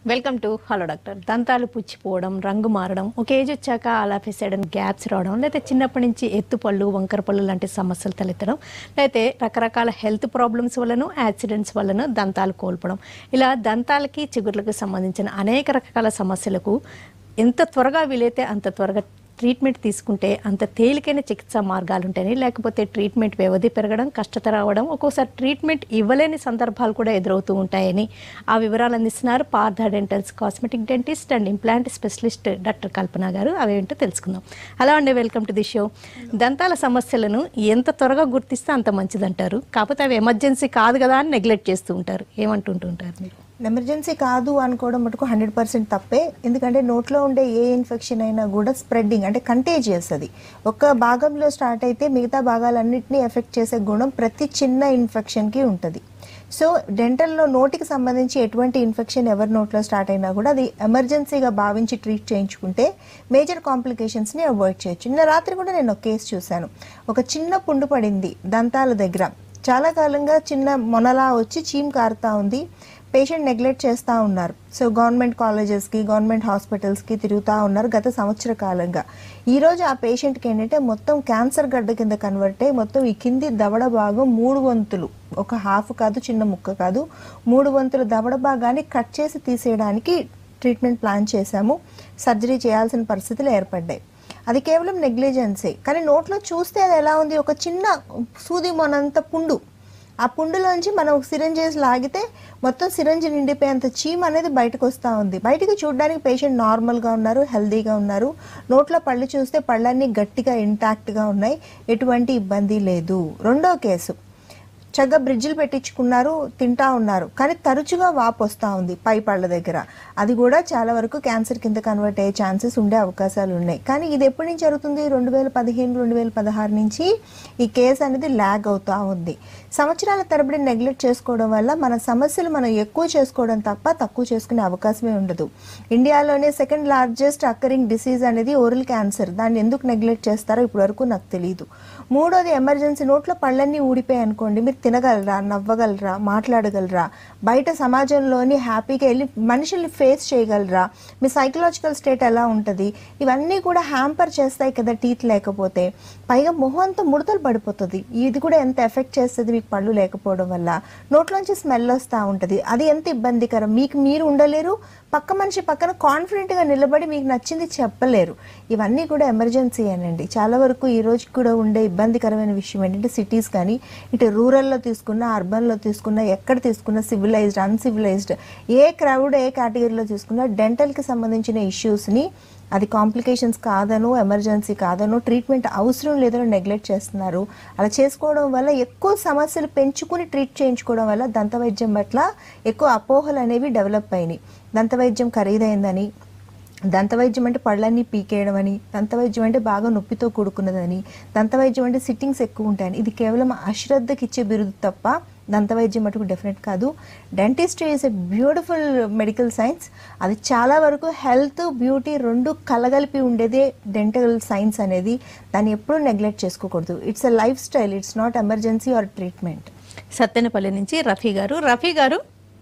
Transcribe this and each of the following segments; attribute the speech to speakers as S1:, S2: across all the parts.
S1: Welcome to hello doctor దంతాలు పుచ్చిపోవడం రంగు మారడం ఒక ఏజ్ వచ్చాక అలా సడన్ గ్యాప్స్ రావడం లేకపోతే చిన్నప్పటి నుంచి ఎత్తుపళ్ళు వంకర పళ్ళు లాంటి సమస్యలు తలెత్తడం లేకపోతే రకరకాల హెల్త్ ప్రాబ్లమ్స్ వలన యాక్సిడెంట్స్ వలన దంతాలు కోల్పోవడం ఇలా దంతాలకి చిగుర్లకు సంబంధించిన అనేక రకాల సమస్యలకు ఎంత త్వరగా వీలైతే అంత త్వరగా ట్రీట్మెంట్ తీసుకుంటే అంత తేలికైన చికిత్సా మార్గాలు ఉంటాయని లేకపోతే ట్రీట్మెంట్ వ్యవధి పెరగడం కష్టతర అవడం ఒక్కోసారి ట్రీట్మెంట్ ఇవ్వలేని సందర్భాలు కూడా ఎదురవుతూ ఉంటాయని ఆ వివరాలు అందిస్తున్నారు Partha dentals cosmetic dentist and implant specialist doctor Kalpana గారు అవేంటో తెలుసుకుందాం హలో అండి వెల్కమ్ టు ది షో దంతాల సమస్యలను ఎంత త్వరగా గుర్తిస్తే అంత మంచిదంటారు కాకపోతే అవి ఎమర్జెన్సీ కాదు కదా అని నెగ్లెక్ట్ చేస్తూ ఉంటారు ఏమంటుంటుంటారు మీరు
S2: ఎమర్జెన్సీ కాదు అనుకోవడం మటుకు హండ్రెడ్ పర్సెంట్ తప్పే ఎందుకంటే నోట్లో ఉండే ఏ ఇన్ఫెక్షన్ అయినా కూడా స్ప్రెడ్డింగ్ అంటే కంటేజియస్ అది ఒక భాగంలో స్టార్ట్ అయితే మిగతా భాగాలన్నింటినీ ఎఫెక్ట్ చేసే గుణం ప్రతి చిన్న ఇన్ఫెక్షన్కి ఉంటుంది సో డెంటల్లో నోటికి సంబంధించి ఎటువంటి ఇన్ఫెక్షన్ ఎవరి నోట్లో స్టార్ట్ అయినా కూడా అది ఎమర్జెన్సీగా భావించి ట్రీట్ చేయించుకుంటే మేజర్ కాంప్లికేషన్స్ని అవాయిడ్ చేయొచ్చు నిన్న రాత్రి కూడా నేను ఒక కేసు చూశాను ఒక చిన్న పుండు పడింది దంతాల దగ్గర చాలా కాలంగా చిన్న మొనలా వచ్చి చీమ్ కారుతా ఉంది పేషెంట్ నెగ్లెక్ట్ చేస్తూ ఉన్నారు సో గవర్నమెంట్ కాలేజెస్కి గవర్నమెంట్ హాస్పిటల్స్కి తిరుగుతూ ఉన్నారు గత సంవత్సర కాలంగా ఈరోజు ఆ పేషెంట్కి ఏంటంటే మొత్తం క్యాన్సర్ గడ్డ కింద కన్వర్ట్ అయ్యి మొత్తం ఈ కింది దవడ భాగం మూడు వంతులు ఒక హాఫ్ కాదు చిన్న ముక్క కాదు మూడు వంతుల దవడ భాగాన్ని కట్ చేసి తీసేయడానికి ట్రీట్మెంట్ ప్లాన్ చేశాము సర్జరీ చేయాల్సిన పరిస్థితులు ఏర్పడ్డాయి అది కేవలం నెగ్లిజెన్సే కానీ నోట్లో చూస్తే అది ఎలా ఉంది ఒక చిన్న సూది మొనంత పుండు ఆ పుండులోంచి మనం సిరంజెస్ లాగితే మొత్తం సిరంజి నిండిపోయేంత చీమ్ అనేది బయటకు వస్తూ ఉంది బయటకు చూడడానికి పేషెంట్ నార్మల్గా ఉన్నారు హెల్దీగా ఉన్నారు నోట్లో పళ్ళు చూస్తే పళ్ళన్నీ గట్టిగా ఇంటాక్ట్గా ఉన్నాయి ఎటువంటి ఇబ్బంది లేదు రెండో కేసు చక్కగా బ్రిడ్జిలు పెట్టించుకున్నారు తింటా ఉన్నారు కానీ తరచుగా వాపు వస్తూ ఉంది పై పళ్ళ దగ్గర అది కూడా చాలా వరకు క్యాన్సర్ కింద కన్వర్ట్ అయ్యే ఛాన్సెస్ ఉండే అవకాశాలు ఉన్నాయి కానీ ఇది ఎప్పటి నుంచి జరుగుతుంది రెండు వేల పదిహేను రెండు వేల పదహారు నుంచి ఈ కేసు అనేది ల్యాగ్ అవుతూ ఉంది సంవత్సరాల తరబడి నెగ్లెక్ట్ చేసుకోవడం వల్ల మన సమస్యలు మనం ఎక్కువ చేసుకోవడం తప్ప తక్కువ చేసుకునే అవకాశమే ఉండదు ఇండియాలోనే సెకండ్ లార్జెస్ట్ అక్కరింగ్ డిసీజ్ అనేది ఓరల్ క్యాన్సర్ దాన్ని ఎందుకు నెగ్లెక్ట్ చేస్తారో ఇప్పటి వరకు నాకు తెలియదు మూడోది ఎమర్జెన్సీ నోట్లో పళ్ళన్నీ ఊడిపోయాయి అనుకోండి మీరు తినగలరా నవ్వగలరా మాట్లాడగలరా బయట సమాజంలోని హ్యాపీగా వెళ్ళి మనుషుల్ని ఫేస్ చేయగలరా మీ సైకలాజికల్ స్టేట్ ఎలా ఉంటుంది ఇవన్నీ కూడా హ్యాంపర్ చేస్తాయి కదా టీత్ లేకపోతే పైగా మొహం అంతా ముడతలు పడిపోతుంది ఇది కూడా ఎంత ఎఫెక్ట్ చేస్తుంది మీకు పళ్ళు లేకపోవడం వల్ల నోట్లోంచి స్మెల్ వస్తూ ఉంటుంది అది ఎంత ఇబ్బందికరం మీకు మీరు ఉండలేరు పక్క మనిషి పక్కన కాన్ఫిడెంట్గా నిలబడి మీకు నచ్చింది చెప్పలేరు ఇవన్నీ కూడా ఎమర్జెన్సీ అనండి చాలా వరకు ఈ రోజు కూడా ఉండే ఇబ్బందికరమైన విషయం ఏంటంటే సిటీస్ కానీ ఇటు రూరల్లో తీసుకున్న అర్బన్లో తీసుకున్న ఎక్కడ తీసుకున్న సివిలైజ్డ్ అన్సివిలైజ్డ్ ఏ క్రౌడ్ ఏ కేటగిరీలో తీసుకున్నా డెంటల్కి సంబంధించిన ఇష్యూస్ని అది కాంప్లికేషన్స్ కాదనో ఎమర్జెన్సీ కాదనో ట్రీట్మెంట్ అవసరం లేదనో నెగ్లెక్ట్ చేస్తున్నారు అలా చేసుకోవడం వల్ల ఎక్కువ సమస్యలు పెంచుకుని ట్రీట్ చేయించుకోవడం వల్ల దంతవైద్యం పట్ల ఎక్కువ అపోహలు అనేవి డెవలప్ అయినాయి దంతవైద్యం ఖరీదైందని దంతవైద్యం అంటే పళ్ళన్నీ పీకేయడం అని దంతవైద్యం అంటే బాగా నొప్పితో కూడుకున్నదని దంతవైద్యం అంటే సిట్టింగ్స్ ఎక్కువ ఉంటాయని ఇది కేవలం అశ్రద్ధకి ఇచ్చే బిరుదు తప్ప దంతవైద్యం మటుకు డెఫినెట్ కాదు dentistry is a beautiful medical science అది చాలా వరకు హెల్త్ బ్యూటీ రెండు కలగలిపి ఉండేదే డెంటల్ సైన్స్ అనేది దాన్ని ఎప్పుడూ నెగ్లెక్ట్ చేసుకోకూడదు it's a lifestyle it's not emergency or treatment
S1: Sattenapalli నుంచి రఫీ గారు రఫీ గారు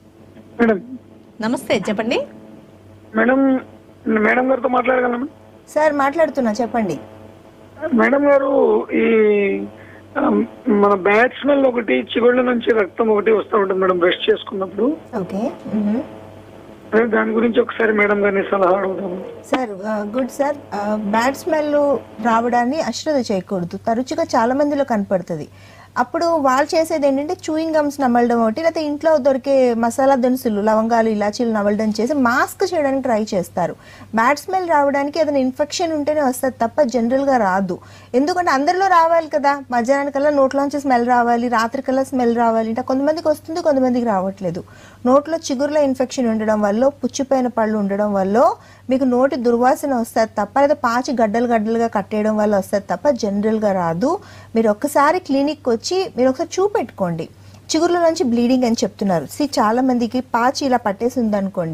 S3: మేడం
S1: నమస్తే చెప్పండి
S3: మేడం మేడం గారితో మాట్లాడగలను
S2: సార్ మాట్లాడుతున్నా చెప్పండి
S3: మేడం గారు ఈ ఆ, మన బ్యాట్స్మెన్ ఒకటి చిగుళ్ళ నుంచి రక్తం ఒకటి వస్తూ ఉంటుంది మేడం బ్రష్ చేసుకున్నప్పుడు
S2: ఓకే
S3: అదే దాని గురించి ఒకసారి మేడం గారిని సలహా అడుగుదాము
S2: sir good sir bad smell రావడాన్ని అశ్రద్ధ చేయకూడదు తరచుగా చాలా మందిలో కనపడుతుంది అప్పుడు వాళ్ళు చేసేది ఏంటంటే చూయింగ్ గమ్స్ నమలడం ఒకటి లేకపోతే ఇంట్లో దొరికే మసాలా దినుసులు లవంగాలు ఇలాచీలు నమలడం చేసి మాస్క్ చేయడానికి ట్రై చేస్తారు బ్యాడ్ స్మెల్ రావడానికి ఏదైనా ఇన్ఫెక్షన్ ఉంటేనే వస్తుంది తప్ప జనరల్గా రాదు ఎందుకంటే అందరిలో రావాలి కదా మధ్యాహ్నానికల్లా నోట్లోంచి స్మెల్ రావాలి రాత్రికల్లా స్మెల్ రావాలి అంటే కొంతమందికి వస్తుంది కొంతమందికి రావట్లేదు నోట్లో చిగురులో ఇన్ఫెక్షన్ ఉండడం వల్ల పుచ్చిపోయిన పళ్ళు ఉండడం వల్ల మీకు నోటి దుర్వాసన వస్తుంది తప్ప లేదా పాచి గడ్డలు గడ్డలుగా కట్టేయడం వల్ల వస్తుంది తప్ప జనరల్గా రాదు మీరు ఒక్కసారి క్లినిక్ వచ్చి మీరు ఒకసారి చూపెట్టుకోండి చిగురుల నుంచి బ్లీడింగ్ అని చెప్తున్నారు సి చాలా మందికి పాచి ఇలా పట్టేసి ఉందనుకోండి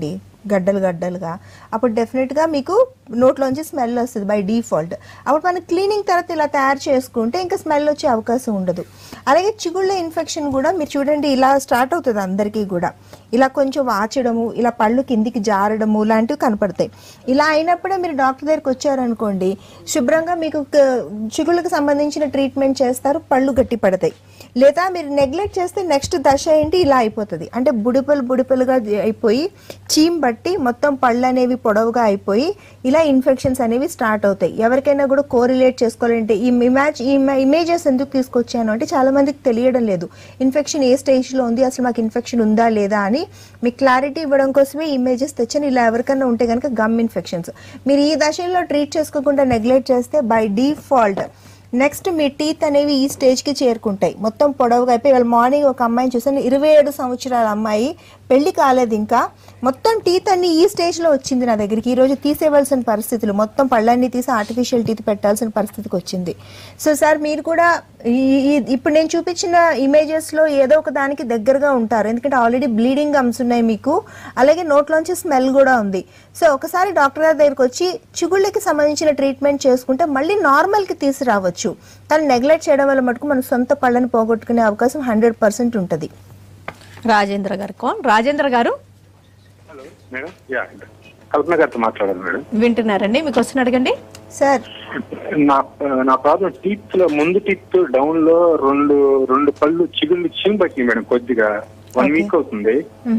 S2: గడ్డలు గడ్డలుగా అప్పుడు డెఫినెట్గా మీకు నోట్లోంచి స్మెల్ వస్తుంది బై డిఫాల్ట్ అప్పుడు మనం క్లీనింగ్ తర్వాత ఇలా తయారు చేసుకుంటే ఇంకా స్మెల్ వచ్చే అవకాశం ఉండదు అలాగే చిగుళ్ళ ఇన్ఫెక్షన్ కూడా మీరు చూడండి ఇలా స్టార్ట్ అవుతుంది అందరికీ కూడా ఇలా కొంచెం వాచడము ఇలా పళ్ళు కిందికి జారడము లాంటివి కనపడతాయి ఇలా అయినప్పుడే మీరు డాక్టర్ దగ్గరికి వచ్చారనుకోండి శుభ్రంగా మీకు క- చిగుళ్ళకి సంబంధించిన ట్రీట్మెంట్ చేస్తారు పళ్ళు గట్టి పడతాయి లేదా మీరు నెగ్లెక్ట్ చేస్తే నెక్స్ట్ దశ ఏంటి ఇలా అయిపోతుంది అంటే బుడిపలు బుడిపలుగా అయిపోయి చీమ్ బట్టి మొత్తం పళ్ళు అనేవి పొడవుగా అయిపోయి ఇలా ఇన్ఫెక్షన్స్ అనేవి స్టార్ట్ అవుతాయి ఎవరికైనా కూడా కోరిలేట్ చేసుకోవాలంటే ఈ ఇమాజ్ ఈ ఇమేజెస్ ఎందుకు తీసుకొచ్చాను అంటే చాలా మందికి తెలియడం లేదు ఇన్ఫెక్షన్ ఏ స్టేజ్లో ఉంది అసలు మాకు ఇన్ఫెక్షన్ ఉందా లేదా అని మీకు క్లారిటీ ఇవ్వడం కోసమే ఇమేజెస్ తెచ్చాను ఇలా ఎవరికైనా ఉంటే కనుక గమ్ ఇన్ఫెక్షన్స్ మీరు ఈ దశలో ట్రీట్ చేసుకోకుండా నెగ్లెక్ట్ చేస్తే బై డిఫాల్ట్ నెక్స్ట్ మీ టీత్ అనేవి ఈ స్టేజ్కి చేరుకుంటాయి మొత్తం పొడవుగా అయిపోయి వాళ్ళ మార్నింగ్ ఒక అమ్మాయిని చూసాను ఇరవై ఏడు సంవత్సరాల అమ్మాయి పెళ్లి కాలేదు ఇంకా మొత్తం టీత్ అన్ని ఈ స్టేజ్లో వచ్చింది నా దగ్గరికి ఈ రోజు తీసేవలసిన పరిస్థితులు మొత్తం పళ్ళన్నీ తీసి ఆర్టిఫిషియల్ టీత్ పెట్టాల్సిన పరిస్థితికి వచ్చింది సో సార్ మీరు కూడా ఈ ఈ- ఇప్పుడు నేను చూపించిన ఇమేజెస్లో ఏదో ఒక దానికి దగ్గరగా ఉంటారు ఎందుకంటే ఆల్రెడీ బ్లీడింగ్ గమ్స్ ఉన్నాయి మీకు అలాగే నోట్లోంచి స్మెల్ కూడా ఉంది సో ఒకసారి డాక్టర్ గారి దగ్గరికి వచ్చి చిగుళ్ళకి సంబంధించిన ట్రీట్మెంట్ చేసుకుంటే మళ్ళీ నార్మల్కి తీసుకురావచ్చు తను నెగ్లెక్ట్ చేయడం వల్ల మటుకు మన సొంత పళ్ళని పోగొట్టుకునే అవకాశం హండ్రెడ్ పర్సెంట్ ఉంటుంది
S1: రాజేంద్ర గారు కాల్ రాజేంద్ర గారు
S4: హలో మేడం యా కల్పన గారితో మాట్లాడాలి మేడం
S1: వింటున్నారండి మీకు వస్తున్న అడగండి
S2: సార్
S4: నా నా ప్రాబ్లం టీత్ లో ముందు టీత్ డౌన్ లో రెండు రెండు పళ్ళు చిగుళ్ళు చీమ్ పట్టినాయి మేడం కొద్దిగా వన్ వీక్ అవుతుంది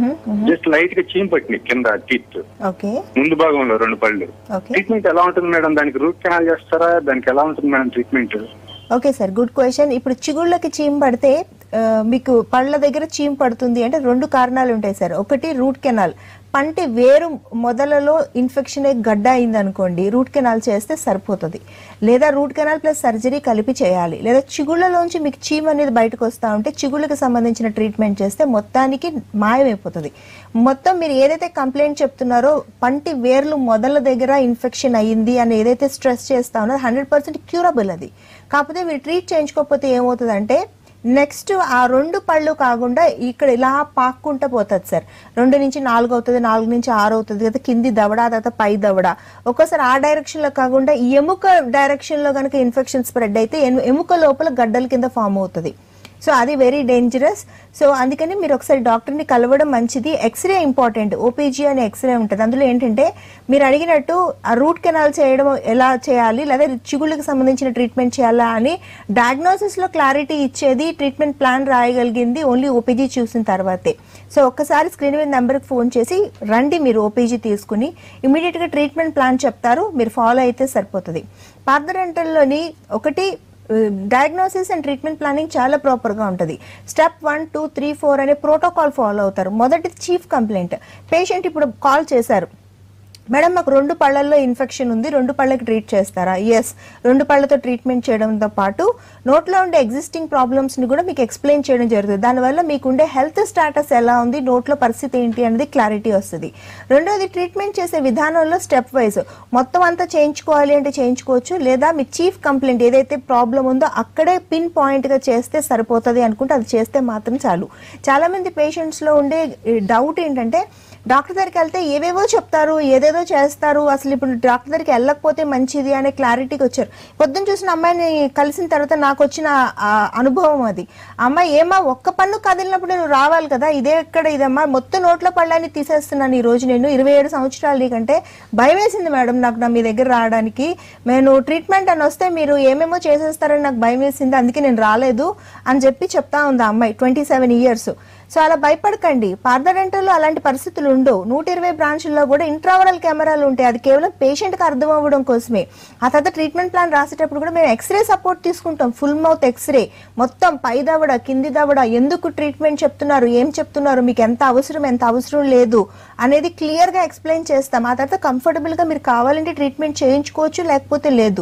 S4: జస్ట్ లైట్ గా చీమ్ పట్టినాయి కింద టీత్
S2: ఓకే
S4: ముందు భాగంలో రెండు పళ్ళు
S2: ఓకే
S4: ట్రీట్మెంట్ ఎలా ఉంటుంది మేడం దానికి రూట్ కెనాల్ చేస్తారా దానికి ఎలా ఉంటుంది madam treatment
S2: okay sir good question ఇప్పుడు చిగుళ్ళకి చీమ్ పడితే ఆ, మీకు పళ్ళ దగ్గర చీమ్ పడుతుంది అంటే రెండు కారణాలు ఉంటాయి సార్ ఒకటి రూట్ కెనాల్ పంటి వేరు మొదలలో ఇన్ఫెక్షన్ అయ్యి గడ్డ అయింది అనుకోండి రూట్ కెనాల్ చేస్తే సరిపోతుంది లేదా రూట్ కెనాల్ ప్లస్ సర్జరీ కలిపి చేయాలి లేదా చిగుళ్ళలోంచి మీకు చీమ్ అనేది బయటకు వస్తూ ఉంటే చిగుళ్ళకి సంబంధించిన ట్రీట్మెంట్ చేస్తే మొత్తానికి మాయమైపోతుంది మొత్తం మీరు ఏదైతే కంప్లైంట్ చెప్తున్నారో పంటి వేర్లు మొదల దగ్గర ఇన్ఫెక్షన్ అయ్యింది అని ఏదైతే స్ట్రెస్ చేస్తా ఉన్నారో హండ్రెడ్ పర్సెంట్ క్యూరబుల్ అది కాకపోతే మీరు ట్రీట్ చేయించుకోకపోతే ఏమవుతుందంటే నెక్స్ట్ ఆ రెండు పళ్ళు కాకుండా ఇక్కడ ఇలా పాక్కుంటూ పోతుంది సార్ రెండు నుంచి నాలుగు అవుతుంది నాలుగు నుంచి ఆరు అవుతుంది కదా కింది దవడ తర్వాత పై దవడ ఒక్కోసారి ఆ డైరెక్షన్ లో కాకుండా ఈ ఎముక డైరెక్షన్ లో కనుక ఇన్ఫెక్షన్ స్ప్రెడ్ అయితే ఎను- ఎముక లోపల గడ్డల కింద ఫామ్ అవుతుంది సో అది వెరీ డేంజరస్ సో అందుకని మీరు ఒకసారి డాక్టర్ని కలవడం మంచిది ఎక్స్రే ఇంపార్టెంట్ ఓపీజీ అనే ఎక్స్రే ఉంటుంది అందులో ఏంటంటే మీరు అడిగినట్టు ఆ రూట్ కెనాల్ చేయడం ఎలా చేయాలి లేదా చిగుళ్ళకి సంబంధించిన ట్రీట్మెంట్ చేయాలా అని డయాగ్నోసిస్లో క్లారిటీ ఇచ్చేది ట్రీట్మెంట్ ప్లాన్ రాయగలిగింది ఓన్లీ ఓపీజీ చూసిన తర్వాతే సో ఒక్కసారి స్క్రీన్ మీద నెంబర్కి ఫోన్ చేసి రండి మీరు ఓపీజీ తీసుకుని ఇమీడియట్గా ట్రీట్మెంట్ ప్లాన్ చెప్తారు మీరు ఫాలో అయితే సరిపోతుంది పార్థరెంటల్లోని ఒకటి డయాగ్నోసిస్ అండ్ ట్రీట్మెంట్ ప్లానింగ్ చాలా ప్రాపర్గా ఉంటుంది step one two three four అనే ప్రోటోకాల్ ఫాలో అవుతారు మొదటి చీఫ్ కంప్లైంట్ పేషెంట్ ఇప్పుడు కాల్ చేశారు మేడం మాకు రెండు పళ్ళల్లో ఇన్ఫెక్షన్ ఉంది రెండు పళ్ళకి ట్రీట్ చేస్తారా ఎస్ రెండు పళ్ళతో ట్రీట్మెంట్ చేయడంతో పాటు నోట్లో ఉండే ఎగ్జిస్టింగ్ ప్రాబ్లమ్స్ని కూడా మీకు ఎక్స్ప్లెయిన్ చేయడం జరుగుతుంది దానివల్ల మీకు ఉండే హెల్త్ స్టాటస్ ఎలా ఉంది నోట్లో పరిస్థితి ఏంటి అనేది క్లారిటీ వస్తుంది రెండోది ట్రీట్మెంట్ చేసే విధానంలో స్టెప్ వైజ్ మొత్తం అంతా చేయించుకోవాలి అంటే చేయించుకోవచ్చు లేదా మీ చీఫ్ కంప్లైంట్ ఏదైతే ప్రాబ్లం ఉందో అక్కడే పిన్ పాయింట్గా చేస్తే సరిపోతుంది అనుకుంటే అది చేస్తే మాత్రం చాలు చాలామంది పేషెంట్స్లో ఉండే డౌట్ ఏంటంటే డాక్టర్ దగ్గరికి వెళ్తే ఏవేవో చెప్తారు ఏదేదో చేస్తారు అసలు ఇప్పుడు డాక్టర్ దగ్గరికి వెళ్ళకపోతే మంచిది అనే క్లారిటీకి వచ్చారు పొద్దున్న చూసిన అమ్మాయిని కలిసిన తర్వాత నాకు వచ్చిన ఆ అనుభవం అది అమ్మాయి ఏమా ఒక్క పన్ను కదిలినప్పుడు నువ్వు రావాలి కదా ఇదే ఎక్కడ ఇదమ్మా మొత్తం నోట్ల పళ్ళని తీసేస్తున్నాను ఈ రోజు నేను ఇరవై ఏడు సంవత్సరాలు నీకంటే భయం వేసింది మేడం నాకు నా మీ దగ్గర రావడానికి నేను ట్రీట్మెంట్ అని వస్తే మీరు ఏమేమో చేసేస్తారని నాకు భయం వేసింది అందుకే నేను రాలేదు అని చెప్పి చెప్తా ఉంది ఆ అమ్మాయి ట్వంటీ సెవెన్ ఇయర్స్ సో అలా భయపడకండి పార్థడెంటల్లో అలాంటి పరిస్థితులు ఉండవు నూట ఇరవై బ్రాంచుల్లో కూడా ఇంట్రావరల్ కెమెరాలు ఉంటాయి అది కేవలం పేషెంట్కి అర్థం అవ్వడం కోసమే ఆ తర్వాత ట్రీట్మెంట్ ప్లాన్ రాసేటప్పుడు కూడా మేము ఎక్స్రే సపోర్ట్ తీసుకుంటాం ఫుల్ మౌత్ ఎక్స్రే మొత్తం పై దవడ కింది దవడ ఎందుకు ట్రీట్మెంట్ చెప్తున్నారు ఏం చెప్తున్నారు మీకు ఎంత అవసరం ఎంత అవసరం లేదు అనేది క్లియర్గా ఎక్స్ప్లెయిన్ చేస్తాం ఆ తర్వాత కంఫర్టబుల్గా మీరు కావాలంటే ట్రీట్మెంట్ చేయించుకోవచ్చు లేకపోతే లేదు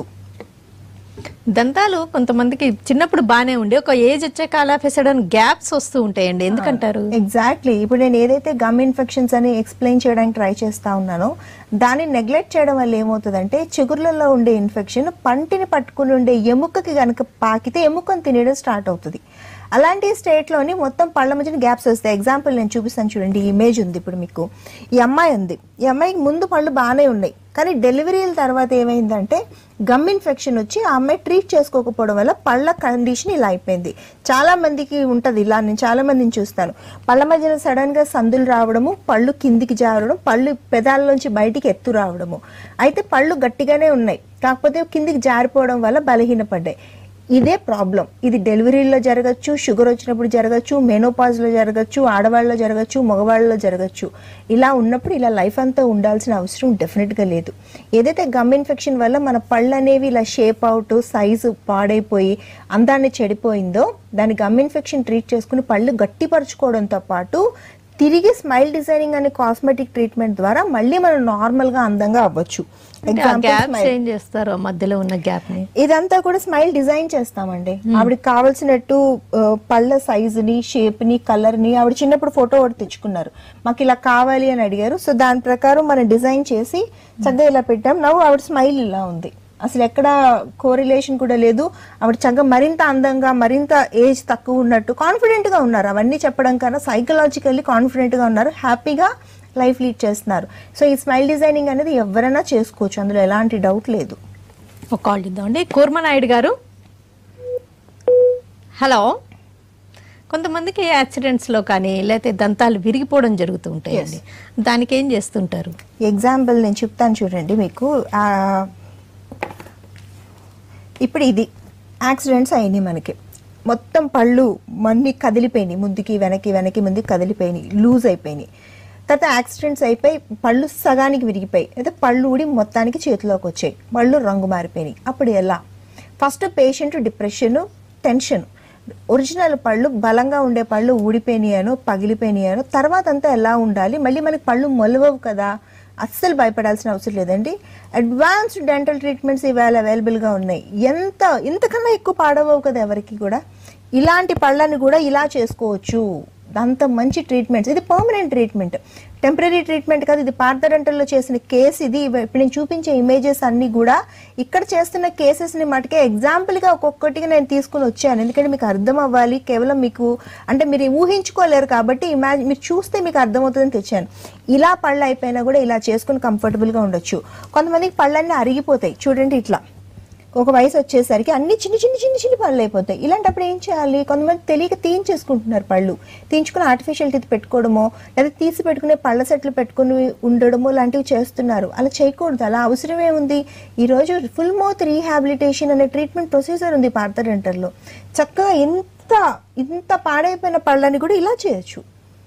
S1: దంతాలు కొంతమందికి చిన్నప్పుడు బానే ఉండి ఒక ఏజ్ వచ్చాక అలా ఫెసడన్ గ్యాప్స్ వస్తూ ఉంటాయండి ఎందుకంటారు
S2: ఎగ్జాక్ట్లీ ఇప్పుడు నేను ఏదైతే గమ్ ఇన్ఫెక్షన్స్ అని ఎక్స్ప్లెయిన్ చేయడానికి ట్రై చేస్తా ఉన్నానో దాన్ని నెగ్లెక్ట్ చేయడం వల్ల ఏమవుతుందంటే చిగుర్లలో ఉండే ఇన్ఫెక్షన్ పంటిని పట్టుకుని ఉండే ఎముకకి గనక పాకితే ఎముకను తినేయడం స్టార్ట్ అవుతుంది అలాంటి స్టేట్లోని మొత్తం పళ్ళ మధ్యన గ్యాప్స్ వస్తాయి ఎగ్జాంపుల్ నేను చూపిస్తాను చూడండి ఈ ఇమేజ్ ఉంది ఇప్పుడు మీకు ఈ అమ్మాయి ఉంది ఈ అమ్మాయికి ముందు పళ్ళు బాగానే ఉన్నాయి కానీ డెలివరీల తర్వాత ఏమైందంటే గమ్ ఇన్ఫెక్షన్ వచ్చి ఆ అమ్మాయి ట్రీట్ చేసుకోకపోవడం వల్ల పళ్ళ కండిషన్ ఇలా అయిపోయింది చాలా మందికి ఉంటుంది ఇలా నేను చాలా మందిని చూస్తాను పళ్ళ మధ్యన సడన్ గా సందులు రావడము పళ్ళు కిందికి జారడం పళ్ళు పెదాల్లోంచి బయటికి ఎత్తు రావడము అయితే పళ్ళు గట్టిగానే ఉన్నాయి కాకపోతే కిందికి జారిపోవడం వల్ల బలహీనపడ్డాయి ఇదే ప్రాబ్లం ఇది డెలివరీలో జరగచ్చు షుగర్ వచ్చినప్పుడు జరగచ్చు మెనోపాజ్లో జరగచ్చు ఆడవాళ్ళలో జరగచ్చు మగవాళ్ళలో జరగచ్చు ఇలా ఉన్నప్పుడు ఇలా లైఫ్ అంతా ఉండాల్సిన అవసరం డెఫినెట్గా లేదు ఏదైతే గమ్ ఇన్ఫెక్షన్ వల్ల మన పళ్ళు అనేవి ఇలా షేప్ అవుట్ సైజు పాడైపోయి అందాన్ని చెడిపోయిందో దాని గమ్ ఇన్ఫెక్షన్ ట్రీట్ చేసుకుని పళ్ళు గట్టిపరచుకోవడంతో పాటు తిరిగి స్మైల్ డిజైనింగ్ అనే కాస్మెటిక్ ట్రీట్మెంట్ ద్వారా మళ్ళీ మనం నార్మల్గా అందంగా అవ్వచ్చు Example,
S1: గ్యాప్స్
S2: smile.
S1: ఏం చేస్తారు ఆ మధ్యలో ఉన్న గ్యాప్ ని
S2: ఇదంతా కూడా స్మైల్ డిజైన్ చేస్తామండి ఆవిడకి కావాల్సినట్టు ఆ, పళ్ళ సైజ్ ని షేప్ ని కలర్ ని ఆవిడ చిన్నప్పుడు ఫోటో ఒకటి తెచ్చుకున్నారు మాకు ఇలా కావాలి అని అడిగారు సో దాని ప్రకారం మనం డిజైన్ చేసి చక్కగా ఇలా పెట్టాం నవ్వు ఆవిడ స్మైల్ ఇలా ఉంది అసలు ఎక్కడ కోరిలేషన్ కూడా లేదు ఆవిడ చక్కగా మరింత అందంగా మరింత ఏజ్ తక్కువ ఉన్నట్టు కాన్ఫిడెంట్ గా ఉన్నారు అవన్నీ చెప్పడం కన్నా సైకలాజికల్లీ కాన్ఫిడెంట్ గా ఉన్నారు హ్యాపీగా లైఫ్ లీడ్ చేస్తున్నారు సో ఈ స్మైల్ డిజైనింగ్ అనేది ఎవరైనా చేసుకోవచ్చు అందులో ఎలాంటి డౌట్ లేదు
S1: ఒక కాల్ ఇద్దామండి కూర్మనాయుడు గారు హలో కొంతమందికి యాక్సిడెంట్స్లో కానీ లేకపోతే దంతాలు విరిగిపోవడం జరుగుతూ ఉంటాయండి దానికి ఏం చేస్తుంటారు
S2: ఎగ్జాంపుల్ నేను చెప్తాను చూడండి మీకు ఆ, ఇప్పుడు ఇది యాక్సిడెంట్స్ అయినాయి మనకి మొత్తం పళ్ళు మన్ని కదిలిపోయినాయి ముందుకి వెనక్కి వెనక్కి ముందుకి కదిలిపోయినాయి లూజ్ అయిపోయినాయి తర్వాత యాక్సిడెంట్స్ అయిపోయి పళ్ళు సగానికి విరిగిపోయి అయితే పళ్ళు ఊడి మొత్తానికి చేతిలోకి వచ్చాయి పళ్ళు రంగు మారిపోయినాయి అప్పుడు ఎలా first patient depression tension original పళ్ళు బలంగా ఉండే పళ్ళు ఊడిపోయినాయనో పగిలిపోయినాయనో తర్వాత అంతా ఎలా ఉండాలి మళ్ళీ మనకి పళ్ళు మొలవవు కదా అస్సలు భయపడాల్సిన అవసరం లేదండి అడ్వాన్స్డ్ డెంటల్ ట్రీట్మెంట్స్ ఇవాళ అవైలబుల్గా ఉన్నాయి ఎంత ఇంతకన్నా ఎక్కువ పాడవవు కదా ఎవరికి కూడా ఇలాంటి పళ్ళని కూడా ఇలా చేసుకోవచ్చు అంత మంచి ట్రీట్మెంట్స్ ఇది పర్మనెంట్ ట్రీట్మెంట్ టెంపరీ ట్రీట్మెంట్ కాదు ఇది పార్థడెంటల్లో చేసిన కేసు ఇది ఇవి- ఇప్పుడు నేను చూపించే ఇమేజెస్ అన్ని కూడా ఇక్కడ చేస్తున్న కేసెస్ని మటుకే ఎగ్జాంపుల్గా ఒక్కొక్కటిగా నేను తీసుకుని వచ్చాను ఎందుకంటే మీకు అర్థం అవ్వాలి కేవలం మీకు అంటే మీరు ఊహించుకోలేరు కాబట్టి ఇమాజిన్ మీరు చూస్తే మీకు అర్థమవుతుందని తెచ్చాను ఇలా పళ్ళు అయిపోయినా కూడా ఇలా చేసుకుని కంఫర్టబుల్గా ఉండొచ్చు కొంతమందికి పళ్ళన్నీ అరిగిపోతాయి చూడండి ఇట్లా ఒక వయసు వచ్చేసరికి అన్ని చిన్న చిన్న చిన్న చిన్న పళ్ళు అయిపోతాయి ఇలాంటప్పుడు ఏం చేయాలి కొంతమంది తెలియక తీయించేసుకుంటున్నారు పళ్ళు తీయించుకుని ఆర్టిఫిషియల్ టీత్ పెట్టుకోవడమో లేదా తీసి పెట్టుకునే పళ్ళ సెట్లు పెట్టుకుని ఉండడమో లాంటివి చేస్తున్నారు అలా చేయకూడదు అలా అవసరమే ఉంది ఈరోజు ఫుల్ మౌత్ రీహాబిలిటేషన్ అనే ట్రీట్మెంట్ ప్రొసీజర్ ఉంది పార్థ డెంటల్లో చక్కగా ఇంత ఇంత పాడైపోయిన పళ్ళని కూడా ఇలా చేయొచ్చు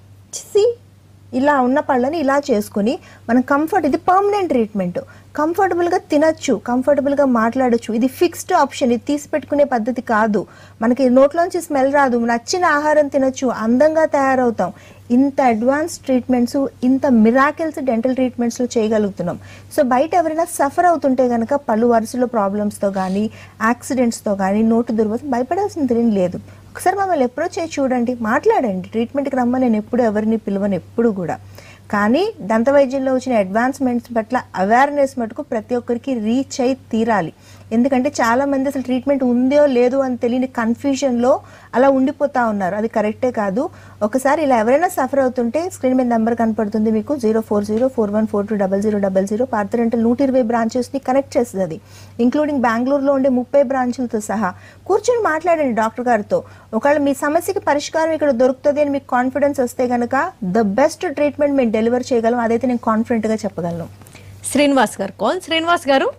S2: సి ఇలా ఉన్న పళ్ళని ఇలా చేసుకుని మనం కంఫర్ట్ ఇది పర్మనెంట్ ట్రీట్మెంట్ కంఫర్టబుల్గా తినచ్చు కంఫర్టబుల్గా మాట్లాడొచ్చు ఇది ఫిక్స్డ్ ఆప్షన్ ఇది తీసి పెట్టుకునే పద్ధతి కాదు మనకి నోట్లోంచి స్మెల్ రాదు నచ్చిన ఆహారం తినొచ్చు అందంగా తయారవుతాం ఇంత అడ్వాన్స్ ట్రీట్మెంట్స్ ఇంత మిరాకిల్స్ డెంటల్ ట్రీట్మెంట్స్లో చేయగలుగుతున్నాం సో బయట ఎవరైనా సఫర్ అవుతుంటే కనుక పళ్ళు వరుసలో ప్రాబ్లమ్స్తో కానీ యాక్సిడెంట్స్తో కానీ నోటు దుర్వాసన భయపడాల్సింది ఏం లేదు ఒకసారి మమ్మల్ని అప్రోచ్ చేసి చూడండి మాట్లాడండి ట్రీట్మెంట్కి రమ్మని నేను ఎప్పుడు ఎవరిని పిలవను ఎప్పుడు కూడా కానీ దంత వైద్యంలో వచ్చిన అడ్వాన్స్మెంట్స్ పట్ల అవేర్నెస్ మటుకు ప్రతి ఒక్కరికి రీచ్ అయి తీరాలి ఎందుకంటే చాలా మంది అసలు ట్రీట్మెంట్ ఉందో లేదో అని తెలియని కన్ఫ్యూజన్లో అలా ఉండిపోతా ఉన్నారు అది కరెక్టే కాదు ఒకసారి ఇలా ఎవరైనా సఫర్ అవుతుంటే స్క్రీన్ మీద నెంబర్ కనపడుతుంది మీకు zero four zero four one four two double zero double zero Partha dental నూట ఇరవై బ్రాంచెస్ని కనెక్ట్ చేస్తుంది అది ఇంక్లూడింగ్ బెంగళూరులో ఉండే ముప్పై బ్రాంచులతో సహా కూర్చొని మాట్లాడండి డాక్టర్ గారితో ఒకవేళ మీ సమస్యకి పరిష్కారం ఇక్కడ దొరుకుతుంది అని మీకు కాన్ఫిడెన్స్ వస్తే కనుక ద బెస్ట్ ట్రీట్మెంట్ మేము డెలివర్ చేయగలం అదైతే నేను కాన్ఫిడెంట్గా చెప్పగలను
S1: శ్రీనివాస్ గారు కాల్ శ్రీనివాస్ గారు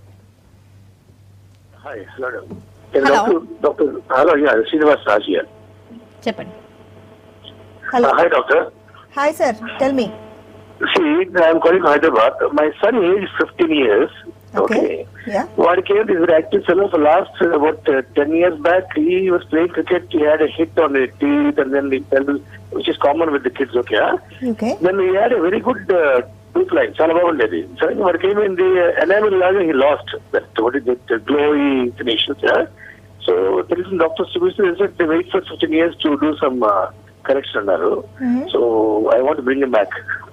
S5: Hi, hello.
S1: Hello.
S5: Doctor, doctor, hello, yeah, Srinivas Raj here.
S1: చెప్పండి
S2: hello
S5: Uh, hi, doctor.
S2: Hi sir tell me
S5: See, I'm calling Hyderabad. My son is 15 years.
S2: Okay. Yeah.
S5: వాడికి ఏంటి ఇది active fellow for last about ten years back he was playing cricket he had hit on teeth and then which is common with the kids okay
S2: okay
S5: then he had a very good tooth line చాలా బాగుండేది సరే వాడికి ఏమైంది enamel లాగా he lost that what is glowy finishings so తెలిసిన doctors చూపిస్తే wait for fifteen years to do some correction అన్నారు so I want bring back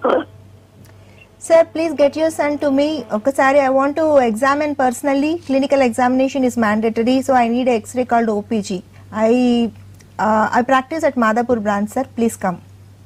S2: sir please get your son to me ఒకసారి I want to examine personally clinical examination is mandatory so I need x-ray called OPG I I practice at Madhapur branch sir please come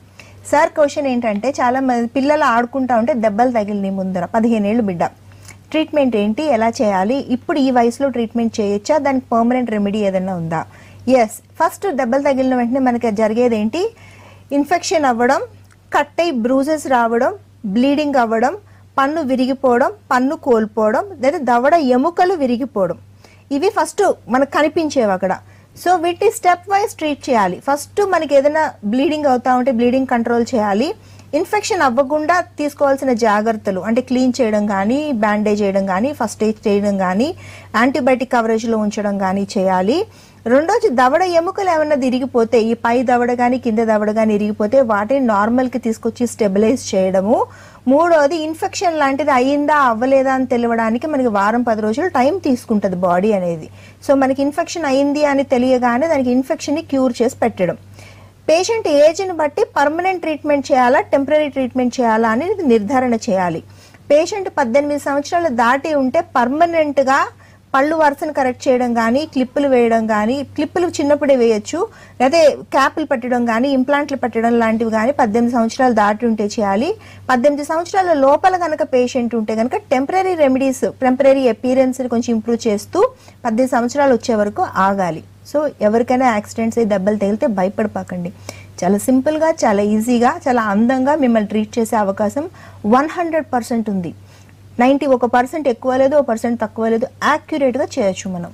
S2: sir question ఏంటంటే చాలా మంది పిల్లలు ఆడుకుంటా ఉంటే దెబ్బలు తగిలినాయి ముందర పదిహేను ఏళ్ళు బిడ్డ ట్రీట్మెంట్ ఏంటి ఎలా చేయాలి ఇప్పుడు ఈ వయసులో ట్రీట్మెంట్ చేయొచ్చా దానికి పర్మనెంట్ రెమెడీ ఏదైనా ఉందా ఎస్ ఫస్ట్ దెబ్బలు తగిలిన వెంటనే మనకి జరిగేది ఏంటి ఇన్ఫెక్షన్ అవ్వడం కట్ అయి బ్రూజెస్ రావడం బ్లీడింగ్ అవ్వడం పన్ను విరిగిపోవడం పన్ను కోల్పోవడం లేదా దవడ ఎముకలు విరిగిపోవడం ఇవి ఫస్ట్ మనకు కనిపించేవి అక్కడ సో వీటిని స్టెప్ వైజ్ ట్రీట్ చేయాలి ఫస్ట్ మనకి ఏదైనా బ్లీడింగ్ అవుతా ఉంటే బ్లీడింగ్ కంట్రోల్ చేయాలి ఇన్ఫెక్షన్ అవ్వకుండా తీసుకోవాల్సిన జాగ్రత్తలు అంటే క్లీన్ చేయడం కానీ బ్యాండేజ్ చేయడం కానీ ఫస్ట్ ఎయిడ్ చేయడం కానీ యాంటీబయాటిక్ కవరేజ్లో ఉంచడం కానీ చేయాలి రెండోది దవడ ఎముకలు ఏమైనా ఇరిగిపోతే ఈ పై దవడ కానీ కింద దవడ కానీ ఇరిగిపోతే వాటిని నార్మల్కి తీసుకొచ్చి స్టెబిలైజ్ చేయడము మూడోది ఇన్ఫెక్షన్ లాంటిది అయ్యిందా అవ్వలేదా అని తెలియడానికి మనకి వారం పది రోజులు టైం తీసుకుంటుంది బాడీ అనేది సో మనకి ఇన్ఫెక్షన్ అయింది అని తెలియగానే దానికి ఇన్ఫెక్షన్ని క్యూర్ చేసి పెట్టడం పేషెంట్ ఏజ్ని బట్టి పర్మనెంట్ ట్రీట్మెంట్ చేయాలా టెంపరీ ట్రీట్మెంట్ చేయాలా అనేది నిర్ధారణ చేయాలి పేషెంట్ పద్దెనిమిది సంవత్సరాలు దాటి ఉంటే పర్మనెంట్గా పళ్ళు వరుసను కరెక్ట్ చేయడం కానీ క్లిప్పులు వేయడం కానీ క్లిప్పులు చిన్నప్పుడే వేయొచ్చు లేదా క్యాప్లు పెట్టడం కానీ ఇంప్లాంట్లు పెట్టడం లాంటివి కానీ పద్దెనిమిది సంవత్సరాలు దాటి ఉంటే చేయాలి పద్దెనిమిది సంవత్సరాల లోపల కనుక పేషెంట్ ఉంటే కనుక టెంపరీ రెమెడీస్ టెంపరీ అపీరెన్స్ని కొంచెం ఇంప్రూవ్ చేస్తూ పద్దెనిమిది సంవత్సరాలు వచ్చే వరకు ఆగాలి సో ఎవరికైనా యాక్సిడెంట్స్ అయ్యి దెబ్బలు తగిలితే భయపడపాకండి చాలా సింపుల్గా చాలా ఈజీగా చాలా అందంగా మిమ్మల్ని ట్రీట్ చేసే అవకాశం వన్ హండ్రెడ్ పర్సెంట్ ఉంది నైంటీ ఒక పర్సెంట్ ఎక్కువ లేదు ఒక పర్సెంట్ తక్కువ లేదు యాక్యురేట్గా చేయొచ్చు మనం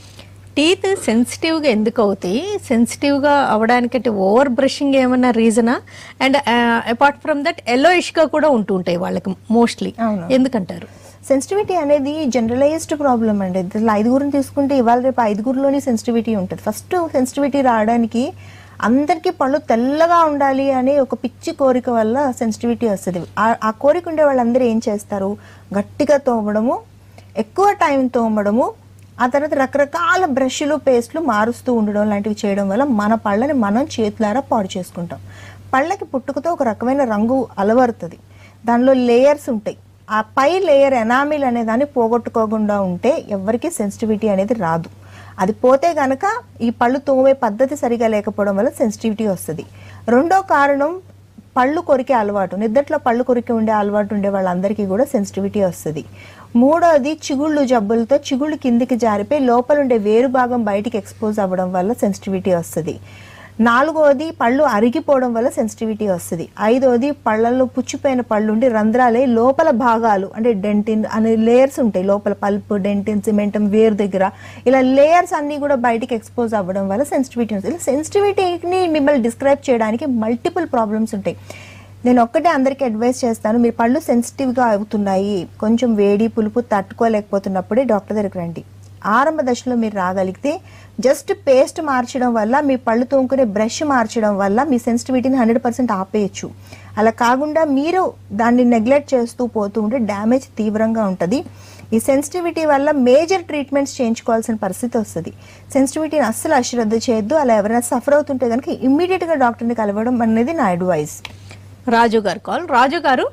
S1: టీత్ సెన్సిటివ్గా ఎందుకు అవుతాయి సెన్సిటివ్గా అవడానికంటే ఓవర్ బ్రషింగ్ ఏమన్నా రీజనా అండ్ అపార్ట్ ఫ్రమ్ దట్ ఎల్లోయిష్గా కూడా ఉంటూ ఉంటాయి వాళ్ళకి మోస్ట్లీ
S2: అవును.
S1: ఎందుకంటారు
S2: సెన్సిటివిటీ అనేది జనరలైజ్డ్ ప్రాబ్లం అండి ఇట్లా ఐదుగురిని తీసుకుంటే ఇవాళ రేపు ఐదుగురిలోని సెన్సిటివిటీ ఉంటుంది ఫస్ట్ సెన్సిటివిటీ రావడానికి అందరికీ పళ్ళు తెల్లగా ఉండాలి అనే ఒక పిచ్చి కోరిక వల్ల సెన్సిటివిటీ వస్తుంది ఆ- ఆ కోరిక ఉండే వాళ్ళందరూ ఏం చేస్తారు గట్టిగా తోమడము ఎక్కువ టైం తోమడము ఆ తర్వాత రకరకాల బ్రష్లు పేస్ట్లు మారుస్తూ ఉండడం లాంటివి చేయడం వల్ల మన పళ్ళని మనం చేతులారా పాడు చేసుకుంటాం పళ్ళకి పుట్టుకతో ఒక రకమైన రంగు అలవరుతుంది దానిలో లేయర్స్ ఉంటాయి ఆ పై లేయర్ ఎనామిల్ అనే దాన్ని పోగొట్టుకోకుండా ఉంటే ఎవరికి సెన్సిటివిటీ అనేది రాదు అది పోతే గనక ఈ పళ్ళు తోమే పద్ధతి సరిగా లేకపోవడం వల్ల సెన్సిటివిటీ వస్తుంది రెండో కారణం పళ్ళు కొరికే అలవాటు నిద్దట్లో పళ్ళు కొరికి ఉండే అలవాటు ఉండే వాళ్ళందరికీ కూడా సెన్సిటివిటీ వస్తుంది మూడోది చిగుళ్ళు జబ్బులతో చిగుళ్ళు కిందికి జారిపోయి లోపల ఉండే వేరు భాగం బయటికి ఎక్స్పోజ్ అవ్వడం వల్ల సెన్సిటివిటీ వస్తుంది నాలుగోది పళ్ళు అరిగిపోవడం వల్ల సెన్సిటివిటీ వస్తుంది ఐదోది పళ్ళల్లో పుచ్చిపోయిన పళ్ళు ఉండి రంధ్రాలే లోపల భాగాలు అంటే డెంటిన్ అనే లేయర్స్ ఉంటాయి లోపల పల్ప్ డెంటిన్ సిమెంటం వేరు దగ్గర ఇలా లేయర్స్ అన్నీ కూడా బయటికి ఎక్స్పోజ్ అవ్వడం వల్ల సెన్సిటివిటీ వస్తుంది ఇలా సెన్సిటివిటీని మిమ్మల్ని డిస్క్రైబ్ చేయడానికి మల్టిపుల్ ప్రాబ్లమ్స్ ఉంటాయి నేను ఒక్కటే అందరికీ అడ్వైస్ చేస్తాను మీరు పళ్ళు సెన్సిటివ్గా అవుతున్నాయి కొంచెం వేడి పులుపు తట్టుకోలేకపోతున్నప్పుడే డాక్టర్ దగ్గరికి రండి ఆరంభ దశలో మీరు రాగలిగితే జస్ట్ పేస్ట్ మార్చడం వల్ల మీ పళ్ళు తోముకునే బ్రష్ మార్చడం వల్ల మీ సెన్సిటివిటీని హండ్రెడ్ పర్సెంట్ ఆపేయచ్చు అలా కాకుండా మీరు దాన్ని నెగ్లెక్ట్ చేస్తూ పోతూ ఉంటే డ్యామేజ్ తీవ్రంగా ఉంటుంది ఈ సెన్సిటివిటీ వల్ల మేజర్ ట్రీట్మెంట్స్ చేయించుకోవాల్సిన పరిస్థితి వస్తుంది సెన్సిటివిటీని అస్సలు అశ్రద్ధ చేయొద్దు అలా ఎవరైనా సఫర్ అవుతుంటే కనుక ఇమ్మీడియట్గా డాక్టర్ని కలవడం అనేది నా అడ్వైస్
S1: రాజు గారు కాల్ రాజు గారు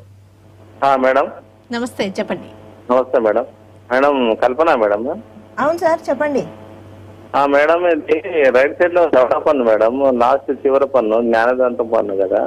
S6: ఆ, మేడం
S1: నమస్తే చెప్పండి
S6: నమస్తే మేడం మేడం కల్పన మేడం
S2: అవును సార్ చెప్పండి
S6: ఆ మేడం ఇది రైట్ సైడ్ లో దవడ పన్ను మేడం లాస్ట్ చివరి పన్ను జ్ఞానదంతం పన్ను కదా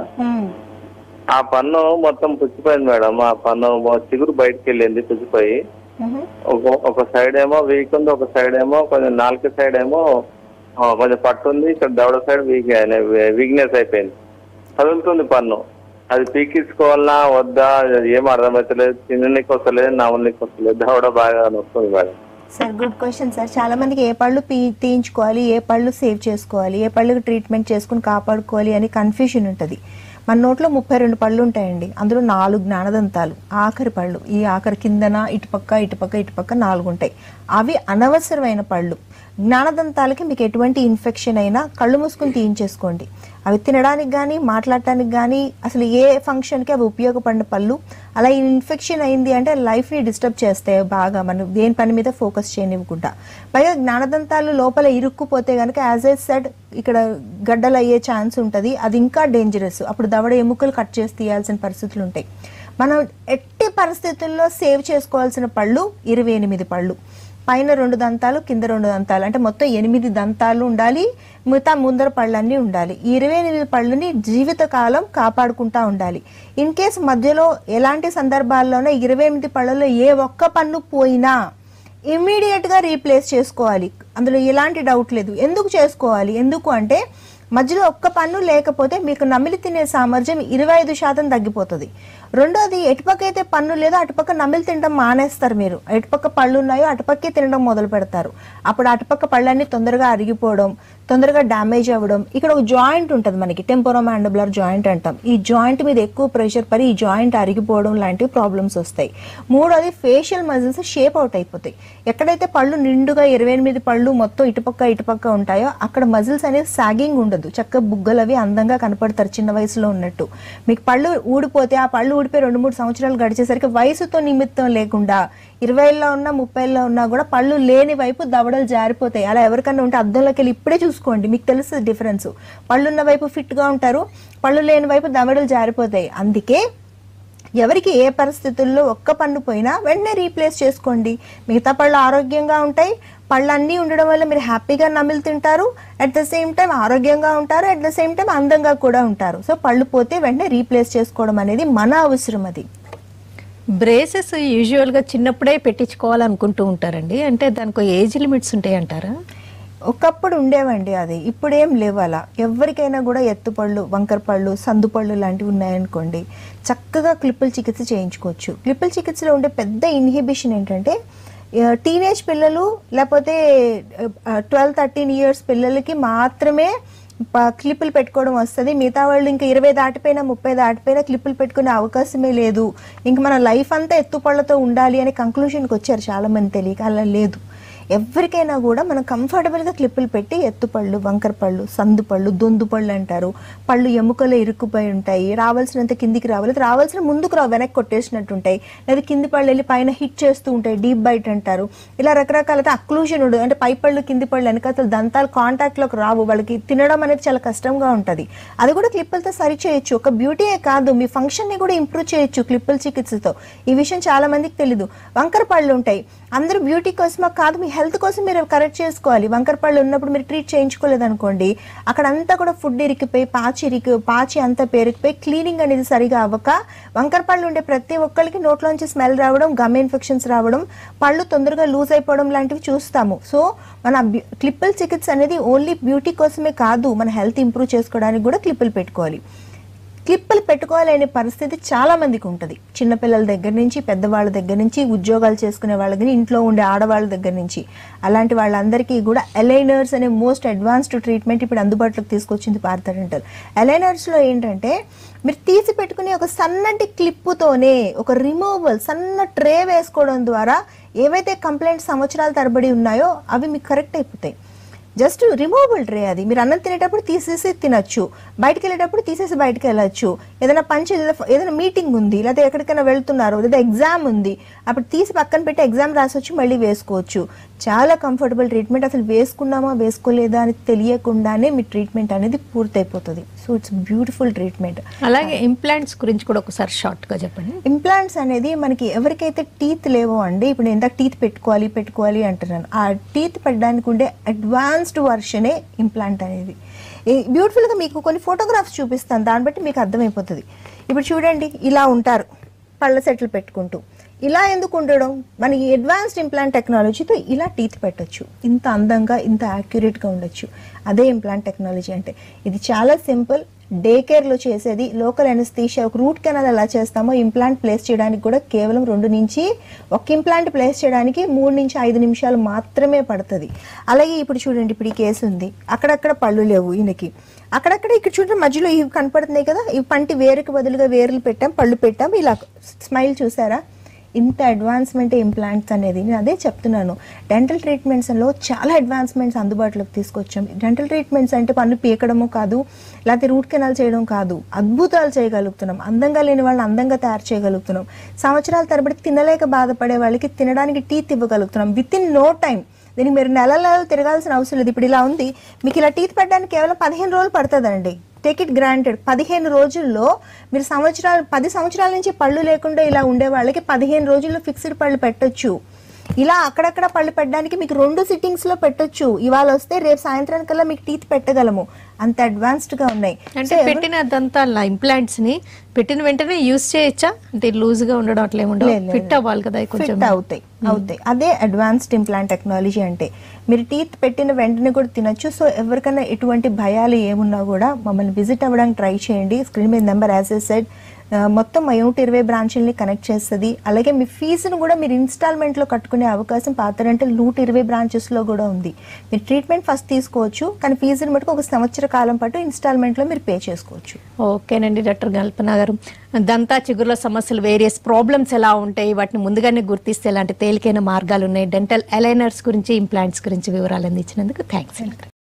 S6: ఆ పన్ను మొత్తం పుచ్చిపోయింది మేడం ఆ పన్ను మొ- చిగురు బయటకు వెళ్ళింది పుచ్చిపోయి ఒక ఒక సైడ్ ఏమో వీక్ ఉంది ఒక సైడ్ ఏమో కొంచెం నాలుగు సైడ్ ఏమో ఆ, కొంచెం పట్టు ఉంది ఇక్కడ దవడ సైడ్ వీక్ వీక్నెస్ అయిపోయింది కదులుతుంది పన్ను అది పీకించుకోవాలన్నా వద్దా ఏం అర్థమవుతలేదు తిననీకి వస్తలేదు నవ్వనీకి వస్తలేదు దవడ బాగా వస్తుంది madam
S2: sir good question sir చాలా మందికి ఏ పళ్ళు పీ తీయించుకోవాలి ఏ పళ్ళు సేవ్ చేసుకోవాలి ఏ పళ్ళకి ట్రీట్మెంట్ చేసుకుని కాపాడుకోవాలి అని కన్ఫ్యూషన్ ఉంటుంది మన నోట్లో ముప్పై రెండు పళ్ళు ఉంటాయండి అందులో నాలుగు జ్ఞానదంతాలు ఆఖరి పళ్ళు ఈ ఆఖరి కిందన ఇటుపక్క ఇటుపక్క ఇటుపక్క నాలుగు ఉంటాయి అవి అనవసరమైన పళ్ళు జ్ఞానదంతాలకి మీకు ఎటువంటి ఇన్ఫెక్షన్ అయినా కళ్ళు మూసుకుని తీయించేసుకోండి అవి తినడానికి కానీ మాట్లాడటానికి కానీ అసలు ఏ ఫంక్షన్కి అవి ఉపయోగపడిన పళ్ళు అలా ఇన్ఫెక్షన్ అయింది అంటే లైఫ్ని డిస్టర్బ్ చేస్తాయి బాగా మనం దేని పని మీద ఫోకస్ చేయనివ్వకుండా పైగా జ్ఞానదంతాలు లోపల ఇరుక్కుపోతే కనుక యాజ్ ఏ సెడ్ ఇక్కడ గడ్డలు అయ్యే ఛాన్స్ ఉంటుంది అది ఇంకా డేంజరస్ అప్పుడు దవడ ఎముకలు కట్ చేసి తీయాల్సిన పరిస్థితులు ఉంటాయి మనం ఎట్టి పరిస్థితుల్లో సేవ్ చేసుకోవాల్సిన పళ్ళు ఇరవై ఎనిమిది పళ్ళు పైన రెండు దంతాలు కింద రెండు దంతాలు అంటే మొత్తం ఎనిమిది దంతాలు ఉండాలి మిగతా ముందర పళ్ళన్నీ ఉండాలి ఈ ఇరవై ఎనిమిది పళ్ళని జీవితకాలం కాపాడుకుంటా ఉండాలి ఇన్ కేస్ మధ్యలో ఎలాంటి సందర్భాల్లోనే ఇరవై ఎనిమిది పళ్ళలో ఏ ఒక్క పన్ను పోయినా ఇమ్మీడియట్ గా రీప్లేస్ చేసుకోవాలి అందులో ఎలాంటి డౌట్ లేదు ఎందుకు చేసుకోవాలి ఎందుకు అంటే మధ్యలో ఒక్క పన్ను లేకపోతే మీకు నమిలి తినే సామర్థ్యం ఇరవై ఐదు శాతం తగ్గిపోతుంది రెండోది ఎటుపక్క అయితే పన్ను లేదో అటుపక్క నమిలి తినడం మానేస్తారు మీరు ఎటుపక్క పళ్ళు ఉన్నాయో అటుపక్కే తినడం మొదలు పెడతారు అప్పుడు అటుపక్క పళ్ళన్నీ తొందరగా అరిగిపోవడం తొందరగా డ్యామేజ్ అవ్వడం ఇక్కడ ఒక జాయింట్ ఉంటుంది మనకి టెంపోరోమాండబులర్ జాయింట్ అంటాం ఈ జాయింట్ మీద ఎక్కువ ప్రెషర్ పడి ఈ జాయింట్ అరిగిపోవడం లాంటి ప్రాబ్లమ్స్ వస్తాయి మూడోది ఫేషియల్ మజిల్స్ షేప్ అవుట్ అయిపోతాయి ఎక్కడైతే పళ్ళు నిండుగా ఇరవై ఎనిమిది పళ్ళు మొత్తం ఇటుపక్క ఇటుపక్క ఉంటాయో అక్కడ మజిల్స్ అనేది సాగింగ్ ఉండదు చక్కగా బుగ్గలు అవి అందంగా కనపడతారు చిన్న వయసులో ఉన్నట్టు మీకు పళ్ళు ఊడిపోతే ఆ పళ్ళు ఊడిపోయి రెండు మూడు సంవత్సరాలు గడిచేసరికి వయసుతో నిమిత్తం లేకుండా ఇరవైలో ఉన్నా ముప్పైలో ఉన్నా కూడా పళ్ళు లేని వైపు దవడలు జారిపోతాయి అలా ఎవరికన్నా ఉంటే అద్దంలోకి వెళ్ళి ఇప్పుడే చూసుకోండి మీకు తెలుస్తుంది డిఫరెన్స్ పళ్ళున్న వైపు ఫిట్గా ఉంటారు పళ్ళు లేని వైపు దవడలు జారిపోతాయి అందుకే ఎవరికి ఏ పరిస్థితుల్లో ఒక్క పన్ను పోయినా వెంటనే రీప్లేస్ చేసుకోండి మిగతా పళ్ళు ఆరోగ్యంగా ఉంటాయి పళ్ళు అన్నీ ఉండడం వల్ల మీరు హ్యాపీగా నమిలి తింటారు అట్ ద సేమ్ టైం ఆరోగ్యంగా ఉంటారు అట్ ద సేమ్ టైం అందంగా కూడా ఉంటారు సో పళ్ళు పోతే వెంటనే రీప్లేస్ చేసుకోవడం అనేది మన అవసరం అది
S1: బ్రేసెస్ యూజువల్గా చిన్నప్పుడే పెట్టించుకోవాలనుకుంటూ ఉంటారండి అంటే దానికి ఒక ఏజ్ లిమిట్స్ ఉంటాయి అంటారా
S2: ఒకప్పుడు ఉండేవండి అది ఇప్పుడేం లేవు అలా ఎవరికైనా కూడా ఎత్తుపళ్ళు వంకర పళ్ళు సందు పళ్ళు లాంటివి ఉన్నాయనుకోండి చక్కగా క్లిప్పుల చికిత్స చేయించుకోవచ్చు క్లిప్పుల చికిత్సలో ఉండే పెద్ద ఇన్హిబిషన్ ఏంటంటే టీనేజ్ పిల్లలు లేకపోతే ట్వెల్వ్ థర్టీన్ ఇయర్స్ పిల్లలకి మాత్రమే ప- క్లిప్పులు పెట్టుకోవడం వస్తుంది మిగతా వాళ్ళు ఇంకా ఇరవై దాటిపోయినా ముప్పై దాటిపోయినా క్లిప్పులు పెట్టుకునే అవకాశమే లేదు ఇంక మన లైఫ్ అంతా ఎత్తుపళ్ళతో ఉండాలి అనే కంక్లూషన్కి వచ్చారు చాలా మంది తెలియక అలా లేదు ఎవరికైనా కూడా మనం కంఫర్టబుల్గా క్లిప్పులు పెట్టి ఎత్తుపళ్ళు వంకర పళ్ళు సందు పళ్ళు దొందు పళ్ళు అంటారు పళ్ళు ఎముకలు ఇరుక్కుపోయి ఉంటాయి రావాల్సినంత కిందికి రావాలి రావాల్సిన ముందుకు రా వెనక్కి కొట్టేసినట్టు ఉంటాయి లేదా కింది పళ్ళు వెళ్ళి పైన హిట్ చేస్తూ ఉంటాయి డీప్ బైట్ అంటారు ఇలా రకరకాల అక్లూజన్ ఉండదు అంటే పై పళ్ళు కింది పళ్ళు వెనకాతలు దంతాలు కాంటాక్ట్లోకి రావు వాళ్ళకి తినడం అనేది చాలా కష్టంగా ఉంటుంది అది కూడా క్లిప్పులతో సరి చేయొచ్చు ఒక బ్యూటీయే కాదు మీ ఫంక్షన్ని కూడా ఇంప్రూవ్ చేయొచ్చు క్లిప్పుల చికిత్సతో ఈ విషయం చాలా మందికి తెలీదు వంకర పళ్ళు ఉంటాయి అందరూ బ్యూటీ కోసమా కాదు మీ హెల్త్ కోసం మీరు కరెక్ట్ చేసుకోవాలి వంకర పళ్ళు ఉన్నప్పుడు మీరు ట్రీట్ చేయించుకోలేదు అనుకోండి అక్కడ అంతా కూడా ఫుడ్ ఇరికిపోయి పాచి ఇరికి పాచి అంతా పేరుకుపోయి క్లీనింగ్ అనేది సరిగా అవ్వక వంకర పళ్ళు ఉండే ప్రతి ఒక్కరికి నోట్లోంచి స్మెల్ రావడం గమ్ ఇన్ఫెక్షన్స్ రావడం పళ్ళు తొందరగా లూజ్ అయిపోవడం లాంటివి చూస్తాము సో మన బ్యూ- క్లిప్పుల చికిత్స అనేది ఓన్లీ బ్యూటీ కోసమే కాదు మన హెల్త్ ఇంప్రూవ్ చేసుకోవడానికి కూడా క్లిప్పులు పెట్టుకోవాలి క్లిప్పులు పెట్టుకోవాలనే పరిస్థితి చాలా మందికి ఉంటుంది చిన్నపిల్లల దగ్గర నుంచి పెద్దవాళ్ళ దగ్గర నుంచి ఉద్యోగాలు చేసుకునే వాళ్ళ దగ్గర ఇంట్లో ఉండే ఆడవాళ్ళ దగ్గర నుంచి అలాంటి వాళ్ళందరికీ కూడా అలైనర్స్ అనే మోస్ట్ అడ్వాన్స్డ్ ట్రీట్మెంట్ ఇప్పుడు అందుబాటులోకి తీసుకొచ్చింది పార్థడెంటల్ అలైనర్స్లో ఏంటంటే మీరు తీసి పెట్టుకునే ఒక సన్నటి క్లిప్పుతోనే ఒక రిమూవల్ సన్న ట్రే వేసుకోవడం ద్వారా ఏవైతే కంప్లైంట్స్ సంవత్సరాల తరబడి ఉన్నాయో అవి మీకు కరెక్ట్ అయిపోతాయి జస్ట్ రిమూవబుల్ ట్రే అది మీరు అన్నం తినేటప్పుడు తీసేసి తినొచ్చు బయటకు వెళ్ళేటప్పుడు తీసేసి బయటకు వెళ్ళొచ్చు ఏదైనా పంచ్ ఏదైనా మీటింగ్ ఉంది లేదా ఎక్కడికైనా వెళ్తున్నారు లేదా ఎగ్జామ్ ఉంది అప్పుడు తీసి పక్కన పెట్టి ఎగ్జామ్ రాసొచ్చి మళ్ళీ వేసుకోవచ్చు చాలా కంఫర్టబుల్ ట్రీట్మెంట్ అసలు వేసుకున్నామా వేసుకోలేదా అని తెలియకుండానే మీ ట్రీట్మెంట్ అనేది పూర్తయిపోతుంది సో ఇట్స్ బ్యూటిఫుల్ ట్రీట్మెంట్
S1: అలాగే ఇంప్లాంట్స్ గురించి కూడా ఒకసారి షార్ట్గా చెప్పండి
S2: ఇంప్లాంట్స్ అనేది మనకి ఎవరికైతే టీత్ లేవో అండి ఇప్పుడు నేను ఇందాక టీత్ పెట్టుకోవాలి పెట్టుకోవాలి అంటున్నాను ఆ టీత్ పెట్టడానికి ఉండే అడ్వాన్స్డ్ వర్షనే ఇంప్లాంట్ అనేది ఈ- beautiful గా మీకు కొన్ని ఫోటోగ్రాఫ్స్ చూపిస్తాను దాన్ని బట్టి మీకు అర్థమైపోతుంది ఇప్పుడు చూడండి ఇలా ఉంటారు పళ్ళ సెట్లు పెట్టుకుంటూ ఇలా ఎందుకు ఉండడం మన ఈ అడ్వాన్స్డ్ ఇంప్లాంట్ టెక్నాలజీతో ఇలా టీత్ పెట్టొచ్చు ఇంత అందంగా ఇంత యాక్యురేట్గా ఉండొచ్చు అదే ఇంప్లాంట్ టెక్నాలజీ అంటే ఇది చాలా సింపుల్ డే కేర్లో చేసేది లోకల్ ఎనస్థీషియా ఒక రూట్ కెనాల్ ఎలా చేస్తామో ఇంప్లాంట్ ప్లేస్ చేయడానికి కూడా కేవలం రెండు నుంచి ఒక ఇంప్లాంట్ ప్లేస్ చేయడానికి మూడు నుంచి ఐదు నిమిషాలు మాత్రమే పడుతుంది అలాగే ఇప్పుడు చూడండి ఇప్పుడు ఈ కేసు ఉంది అక్కడక్కడ పళ్ళు లేవు ఈయనకి అక్కడక్కడ ఇక్కడ చూడండి మధ్యలో ఇవి కనపడుతున్నాయి కదా ఈ పంటి వేరుకి బదులుగా వేర్లు పెట్టాం పళ్ళు పెట్టాం ఇలా స్మైల్ చూసారా ఇంత అడ్వాన్స్మెంట్ ఇంప్లాంట్స్ అనేది నేను అదే చెప్తున్నాను డెంటల్ ట్రీట్మెంట్స్లో చాలా అడ్వాన్స్మెంట్స్ అందుబాటులోకి తీసుకొచ్చాం డెంటల్ ట్రీట్మెంట్స్ అంటే పన్ను పీకడము కాదు లేకపోతే రూట్ కెనాల్ చేయడం కాదు అద్భుతాలు చేయగలుగుతున్నాం అందంగా లేని వాళ్ళని అందంగా తయారు చేయగలుగుతున్నాం సంవత్సరాల తరబడి తినలేక బాధపడే వాళ్ళకి తినడానికి టీత్ ఇవ్వగలుగుతున్నాం విత్ ఇన్ నో టైం దీనికి మీరు నెల నెలలు తిరగాల్సిన అవసరం లేదు ఇప్పుడు ఇలా ఉంది మీకు ఇలా టీత్ పెట్టడానికి కేవలం పదిహేను రోజులు పడుతుందండి టేక్ ఇట్ గ్రాంటెడ్ పదిహేను రోజుల్లో మీరు సంవత్సరాలు పది సంవత్సరాల నుంచి పళ్ళు లేకుండా ఇలా ఉండే వాళ్ళకి పదిహేను రోజుల్లో ఫిక్స్డ్ పళ్ళు పెట్టొచ్చు ఇలా అక్కడక్కడ పళ్ళు పెట్టడానికి మీకు రెండు సిట్టింగ్స్ లో పెట్టొచ్చు ఇవాళ వస్తే రేపు సాయంత్రం కల్లా మీకు టీత్ పెట్టగలము అంత అడ్వాన్స్డ్ గా ఉన్నాయి
S1: అంటే పెట్టిన దంతాల ఇంప్లాంట్స్ ని పెట్టిన వెంటనే యూస్ చేయొచ్చా అంటే లూజ్ గా ఉండడం అట్లా ఏమి ఉండదు
S2: లేదు, లేదు.
S1: ఫిట్ అవ్వాలి కదా కొంచెం
S2: ఫిట్ అవుతాయి అవుతాయి అదే అడ్వాన్స్డ్ ఇంప్లాంట్ టెక్నాలజీ అంటే మీరు టీత్ పెట్టిన వెంటనే కూడా తినొచ్చు సో ఎవరికైనా ఎటువంటి భయాలు ఏమున్నా కూడా మమ్మల్ని విజిట్ అవ్వడానికి ట్రై చేయండి స్క్రీన్ మీద నెంబర్ యాజ్ ఎ సెడ్ మొత్తం మా నూట ఇరవై బ్రాంచుల్ని కనెక్ట్ చేస్తుంది అలాగే మీ ఫీజును కూడా మీరు ఇన్స్టాల్మెంట్ లో కట్టుకునే అవకాశం పాత రెంటల్ నూట ఇరవై బ్రాంచెస్ లో కూడా ఉంది మీరు ట్రీట్మెంట్ ఫస్ట్ తీసుకోవచ్చు కానీ ఫీజుని మటుకు ఒక సంవత్సర కాలం పాటు ఇన్స్టాల్మెంట్ లో మీరు పే చేసుకోవచ్చు
S1: ఓకేనండి డాక్టర్ కల్పన గారు దంతా చిగురుల సమస్యలు వేరియస్ ప్రాబ్లమ్స్ ఎలా ఉంటాయి వాటిని ముందుగానే గుర్తిస్తే ఎలాంటి తేలికైన మార్గాలు ఉన్నాయి డెంటల్ అలైనర్స్ గురించి ఇంప్లాంట్స్ గురించి వివరాలు అందించినందుకు థ్యాంక్స్